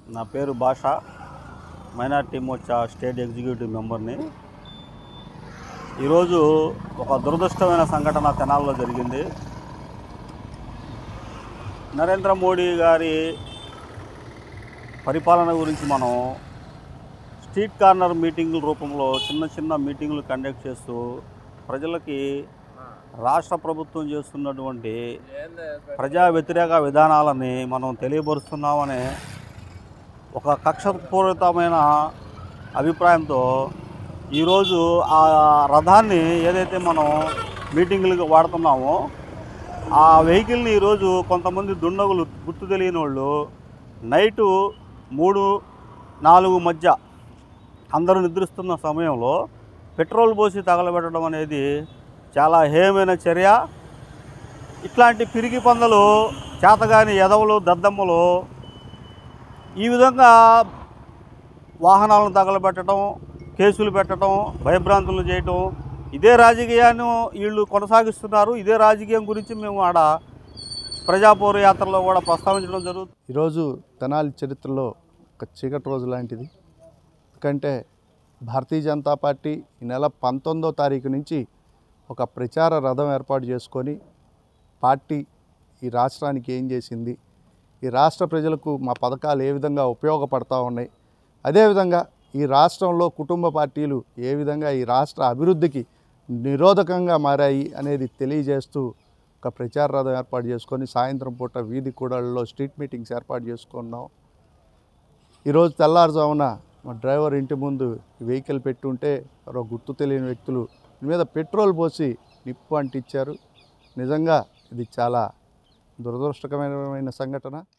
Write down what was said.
నా పేరు Basha minority Morcha state executive మెంబర్ని ఈరోజు ఒక దురదృష్టమైన సంఘటన తెనాల్లో జరిగింది నరేంద్ర మోడీ గారి పరిపాలన గురించి మనం స్ట్రీట్ కార్నర్ మీటింగుల రూపంలో చిన్న చిన్న మీటింగులు కండక్ట్ చేస్తూ ప్రజలకి రాష్ట్ర ప్రభుత్వం చేస్తున్నటువంటి ప్రజా వ్యతిరేక విధానాలని మనం తెలియపరుస్తున్నామనే ఒక కక్షపూరితమైన అభిప్రాయంతో ఈరోజు ఆ రథాన్ని ఏదైతే మనం మీటింగులకు వాడుతున్నామో ఆ వెహికల్ని ఈరోజు కొంతమంది దుండగులు గుర్తు తెలియని వాళ్ళు నైటు మూడు నాలుగు మధ్య అందరూ నిద్రిస్తున్న సమయంలో పెట్రోల్ పోసి తగలబెట్టడం అనేది చాలా హేయమైన చర్య ఇట్లాంటి పిరిగి పందలు చేతగాని ఎదవలు దద్దమ్మలు ఈ విధంగా వాహనాలను తగలబెట్టడం కేసులు పెట్టడం భయభ్రాంతులు చేయటం ఇదే రాజకీయాన్ని వీళ్ళు కొనసాగిస్తున్నారు ఇదే రాజకీయం గురించి మేము ఆడ ప్రజాపౌర యాత్రలో కూడా ప్రస్తావించడం జరుగుతుంది ఈరోజు తెనాలి చరిత్రలో ఒక చీకటి రోజు లాంటిది ఎందుకంటే భారతీయ జనతా పార్టీ ఈ నెల పంతొమ్మిదో తారీఖు నుంచి ఒక ప్రచార రథం ఏర్పాటు చేసుకొని పార్టీ ఈ రాష్ట్రానికి ఏం చేసింది ఈ రాష్ట్ర ప్రజలకు మా పథకాలు ఏ విధంగా ఉపయోగపడతా ఉన్నాయి అదేవిధంగా ఈ రాష్ట్రంలో కుటుంబ పార్టీలు ఏ విధంగా ఈ రాష్ట్ర అభివృద్ధికి నిరోధకంగా మారాయి అనేది తెలియజేస్తూ ఒక ప్రచార రథం ఏర్పాటు చేసుకొని సాయంత్రం పూట వీధి కూడళ్ళలో స్ట్రీట్ మీటింగ్స్ ఏర్పాటు చేసుకున్నాం ఈరోజు తెల్లారుజామున మా డ్రైవర్ ఇంటి ముందు వెహికల్ పెట్టుంటే మరో గుర్తు తెలియని వ్యక్తులు దీని మీద పెట్రోల్ పోసి నిప్పు అంటించారు నిజంగా ఇది చాలా దురదృష్టకరమైన సంఘటన